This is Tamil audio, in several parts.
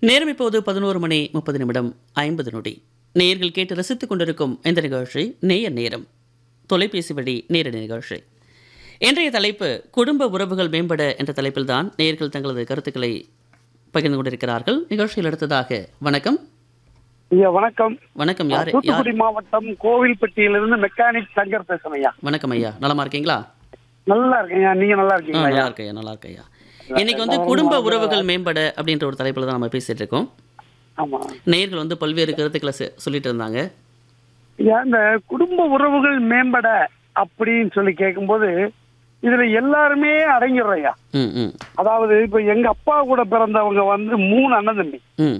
நேரம் இப்போது பதினோரு மணி முப்பது நிமிடம் ஐம்பது நொடி நேயர்கள் கேட்டு ரசித்துக் கொண்டிருக்கும் இந்த நிகழ்ச்சி நேயர் நேரம் தொலைபேசி வழி நேரடி நிகழ்ச்சி இன்றைய தலைப்பு குடும்ப உறவுகள் மேம்பட என்ற தலைப்பில்தான் நேயர்கள் தங்களது கருத்துக்களை பகிர்ந்து கொண்டிருக்கிறார்கள் நிகழ்ச்சியில் அடுத்ததாக வணக்கம் ஐயா வணக்கம் வணக்கம் யார் யார் தூத்துக்குடி மாவட்டம் கோவில்பட்டியிலிருந்து மெக்கானிக் சங்கர் பேசுறேன் ஐயா வணக்கம் ஐயா நலமா இருக்கீங்களா நல்லா இருக்கேன் நீங்க நல்லா ஆ, இருக்கீங்களா நல்லா ஐயா இருக்கையா நல்லா இருக்கையா இன்னைக்கு வந்து குடும்ப உறவுகள் மேம்பட அப்படின்ற ஒரு தலைப்பில் தான் நம்ம பேசிட்டு இருக்கோம் ஆமா நேயர்கள் வந்து பல்வேறு கருத்துக்களை சொ- சொல்லிட்டு இருந்தாங்க ஐயா இந்த குடும்ப உறவுகள் மேம்பட அப்படின்னு சொல்லி கேட்கும்போது இதுல எல்லாருமே அடங்கிடுறோம் ஐயா ம் ம் அதாவது இப்ப எங்க அப்பா கூட பிறந்தவங்க வந்து மூணு அண்ணன் தம்பி ம்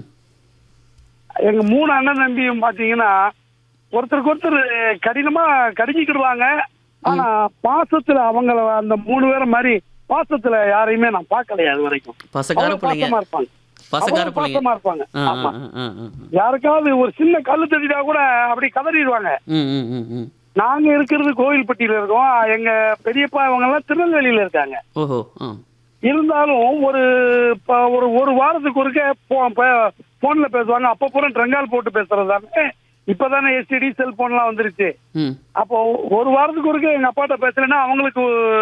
எங்க மூணு அண்ணன் தம்பியும் பாத்தீங்கன்னா ஒருத்தருக்கு ஒருத்தர் கடினமா கடிஞ்சிக்கிடுவாங்க ஆனா பாசத்துல அவங்கள அந்த மூணு பேரை மாதிரி பாசத்துல யாரையுமே நான் பார்க்கலையா அது வரைக்கும் பசக்கார அவ்வளவு பிள்ளைங்க பாசமா இருப்பாங்க பசக்கார அவ்வளவு பிள்ளைங்க பாசமா இருப்பாங்க ஆ, ஆ, ஆமா ஆ, ஆ, ஆ. யாருக்காவது ஒரு சின்ன கல்லு தட்டிட்டா கூட அப்படி கதறிடுவாங்க ம், ம், ம், ம். நாங்க இருக்கிறது கோவில்பட்டியில இருக்கோம் எங்க பெரியப்பா இவங்க எல்லாம் திருநெல்வேலியில இருக்காங்க ஓஹோ ஆ இருந்தாலும் ஒரு ப- ஒரு ஒரு வாரத்துக்கு ஒருக்க போன்ல பேசுவாங்க அப்ப பூரா ட்ரங்கால் போட்டு பேசுறதானே இப்பதானே எஸ்டிடி செல்போன்லாம் வந்துருச்சு ம் அப்போ ஒரு வாரத்துக்கு ஒருக்க எங்க அப்பாட்ட பேசலைன்னா அவங்களுக்கு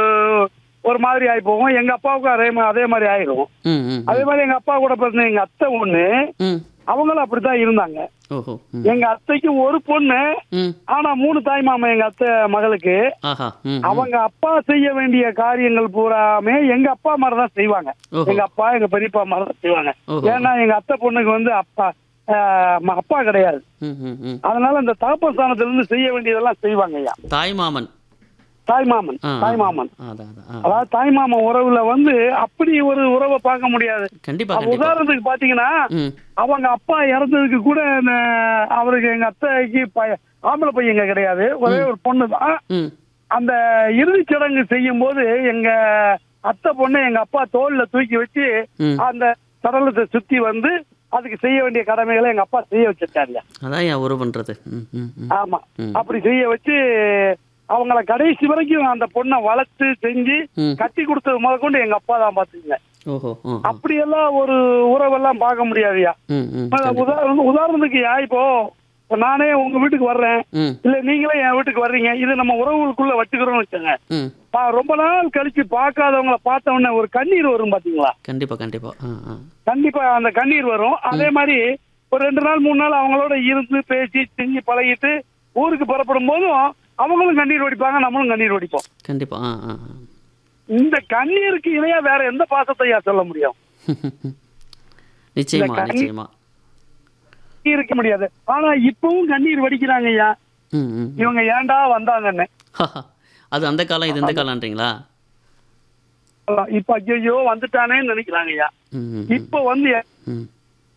ஒரு மாதிரி ஆகி போகும் எங்க அப்பாவுக்கும் அதே மா- அதே மாதிரி ஆயிடும் ம், ம், அதே மாதிரி எங்க அப்பா கூட பிறந்த எங்க அத்தை ஒண்ணு ம். அவங்களும் அப்படித்தான் இருந்தாங்க ஓஹோ ம், எங்க அத்தைக்கு ஒரு பொண்ணு ம். ஆனா மூணு தாய் மாமா எங்க அத்தை மகளுக்கு ஆஹா ம், ம். அவங்க அப்பா செய்ய வேண்டிய காரியங்கள் பூராமே எங்க அப்பா மாதிரி தான் செய்வாங்க ஓஹோ. எங்க அப்பா எங்க பெரியப்பா மாதிரி தான் செய்வாங்க ஓஹோ. ஏன்னா எங்க அத்தை பொண்ணுக்கு வந்து அப்பா ஆஹ், ம- அப்பா கிடையாது ம், ம், ம். அதனால இந்த தகப்பஸ்தானத்துல இருந்து செய்ய வேண்டியதெல்லாம் செய்வாங்க ஐயா தாய் மாமன் தாய் மாமன் ஆ, தாய் மாமன் அதான் அதான் ஆ. அதாவது தாய் மாமன் உறவுல வந்து அப்படி ஒரு உறவை பார்க்க முடியாது கண்டிப்பா அப்ப கண்டிப்பா உதாரணத்துக்கு பாத்தீங்கன்னா ம் அவங்க அப்பா இறந்ததுக்கு கூட இந்த அவருக்கு எங்க அத்தைக்கு பைய- ஆம்பளை பையங்க கிடையாது ஒரே ஒரு பொண்ணு தான் ம் அந்த இறுதிச் சடங்கு செய்யும் போது எங்க அத்தை பொண்ணு எங்க அப்பா தோல்ல தூக்கி வச்சு ம். அந்த சடலத்தை சுத்தி வந்து அதுக்கு செய்ய வேண்டிய கடமைகளை எங்க அப்பா செய்ய வச்சிருக்காங்க அதான் என் உறவுன்றது ம் ம் ம் ஆமா ம். அப்படி செய்ய வச்சு அவங்கள கடைசி வரைக்கும் அந்த பொண்ணை வளர்த்து செஞ்சு ம். கட்டி கொடுத்தது முதற்கொண்டு எங்க அப்பா தான் பாத்துக்கங்க ஓஹோ ம், ம். அப்படியெல்லாம் ஒரு உறவெல்லாம் பார்க்க முடியாதுயா ம் ம் கண்டிப்பா. உதாரணம் உதாரணத்துக்கு யா இப்போ நானே உங்க வீட்டுக்கு வர்றேன் ம் இல்ல நீங்களே என் வீட்டுக்கு வர்றீங்க இது நம்ம உறவுகளுக்குள்ள வச்சுக்கிறோம்னு வச்சுங்க ம் பா- ரொம்ப நாள் கழிச்சு பார்க்காதவங்கள பார்த்த உடனே ஒரு கண்ணீர் வரும் பாத்தீங்களா கண்டிப்பா கண்டிப்பா ஆ ஆ கண்டிப்பா அந்த கண்ணீர் வரும் அதே மாதிரி ஒரு ரெண்டு நாள் மூணு நாள் அவங்களோட இருந்து பேசி செஞ்சு பழகிட்டு ஊருக்கு புறப்படும் போதும் அவங்களும் கண்ணீர் வடிப்பாங்க நம்மளும் கண்ணீர் வடிப்போம் கண்டிப்பா ஆ ஆ ஆ. இந்த கண்ணீருக்கு இணையா வேற எந்த பாசத்தையா சொல்ல முடியும் நிச்சயமா கண்ணி- நிச்சயமா இருக்க முடியாது ஆனா இப்பவும் கண்ணீர் வடிக்கிறாங்க ஐயா ம் ம் இவங்க ஏன்டா வந்தாங்கன்னு அது அந்த காலம் இது இந்த காலம்ன்றீங்களா இப்ப ஐயோ வந்துட்டானேன்னு நினைக்கிறாங்க ஐயா ம் ம், ம் இப்ப வந்து ம்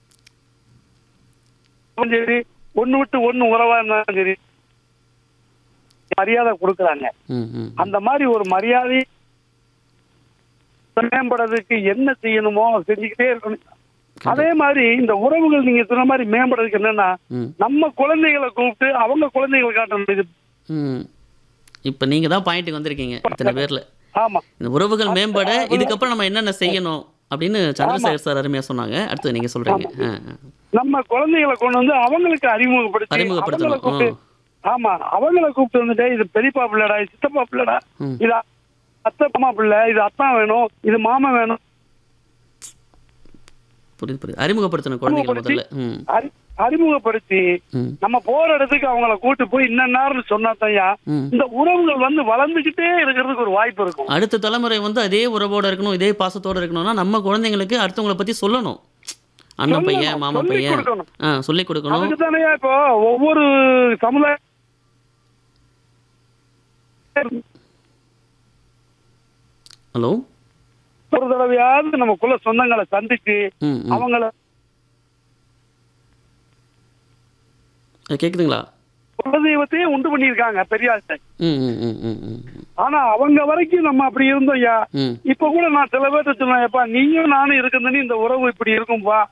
சரி ஒண்ணு விட்டு ஒண்ணு உறவா இருந்தாலும் சரி மரியாதை கொடுக்கறாங்க ம் ம் அந்த மாதிரி ஒரு மரியாதை மேம்படுறதுக்கு என்ன செய்யணுமோ செஞ்சுக்கிட்டே இருக்கணும் அதே மாதிரி இந்த உறவுகள் நீங்க சொன்ன மாதிரி மேம்படுறதுக்கு என்னன்னா ம் நம்ம குழந்தைகளை கூப்பிட்டு அவங்க குழந்தைகளை காட்டணும் இது ம் இப்போ நீங்கள் தான் பாயிண்ட்டுக்கு வந்திருக்கீங்க இத்தனை பேரில் ஆமா இந்த உறவுகள் மேம்பட இதுக்கப்புறம் நம்ம என்னென்ன செய்யணும் அப்படின்னு சந்திரசேகர் சார் அருமையாக சொன்னாங்க அடுத்து நீங்கள் சொல்கிறீங்க ஆ ஆ. நம்ம குழந்தைகளை கொண்டு வந்து அவங்களுக்கு அறிமுகப்படுத்தி அறிமுகப்படுத்தணும். அவங்கள கூப்பிட்டு ஆமா அவங்கள கூப்பிட்டு வந்துட்டு இது பெரியப்பா பிள்ளைடா இது சித்தப்பா பிள்ளைடா ம். இது அத்தப்பா பிள்ளை இது அத்தான் வேணும் இது மாமா வேணும் புரியுது புரியுது அறிமுகப்படுத்தணும் குழந்தைகள் முதல்ல ம் அறி- அறிமுகப்படுத்தி ம் நம்ம போற இடத்துக்கு அவங்கள கூட்டு போய் இன்ன சொன்னாத்தையா ம். இந்த உறவுகள் வந்து வளர்ந்துகிட்டே இருக்கிறதுக்கு ஒரு வாய்ப்பு இருக்கும் அடுத்த தலைமுறை வந்து அதே உறவோட இருக்கணும் இதே பாசத்தோட இருக்கணும்னா நம்ம குழந்தைங்களுக்கு அடுத்தவங்களை பத்தி சொல்லணும் அண்ணன் பையன் சொல்லணும், மாமா சொல்லிக் பையன் கொடுக்கணும். ஆ சொல்லி கொடுக்கணும் அதுக்கு தானேயா இப்போ ஒவ்வொரு சமுதாய ஹலோ ஒரு தடவையாவது நம்ம குல சொந்தங்களை சந்திச்சு ம் ம் அவங்கள அது கேக்குதுங்களா குலதெய்வத்தையே உண்டு பண்ணியிருக்காங்க பெரியார்ட்ட ம் ம் ம் ம் ம் ஆனா அவங்க வரைக்கும் நம்ம அப்படி இருந்தோம் ஐயா ம் இப்ப கூட நான் சில பேர்ட்ட சொன்னேன் "ஏப்பா, நீயும் நானும் இருக்குதுன்னு இந்த உறவு இப்படி இருக்கும்பா